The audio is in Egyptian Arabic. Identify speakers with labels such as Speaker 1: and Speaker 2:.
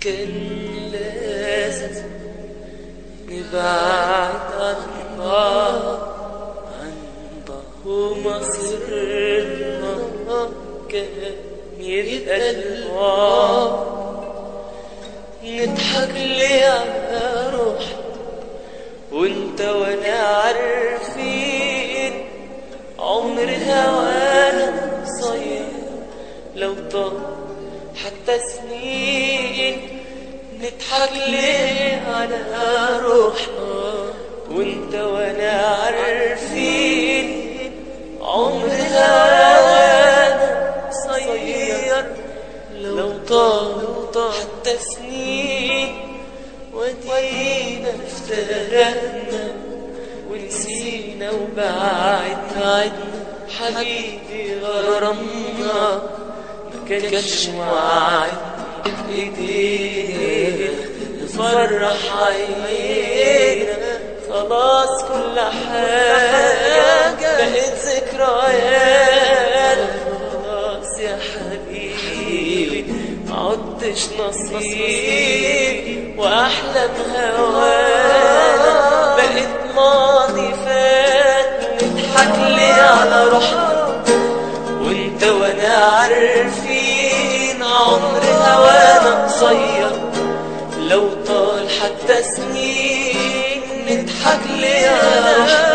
Speaker 1: كان لازم نبعد عن بعض عن بعض ومصيرنا كان يبقى البعض نضحك ليه على روحنا وانت وانا عارفين عمر هوانا قصير لو طال حتى سنين نضحك ليه على روحنا وانت وانا عارفين عمر هوانا قصير لو طال حتى سنين ودينا افترقنا ونسينا وبعدنا عدنا حبيبي غرامنا ما كانش وعد بايدينا نفرح عينينا خلاص كل حاجة بقت ذكريات خلاص يا حبيبي معدش نصيب واحلام هوانا بقت ماضي فات نضحك ليه على روحنا وانت وانا عارفين عمر هوانا قصير لو طال حتى سنين نضحك ليه على روحنا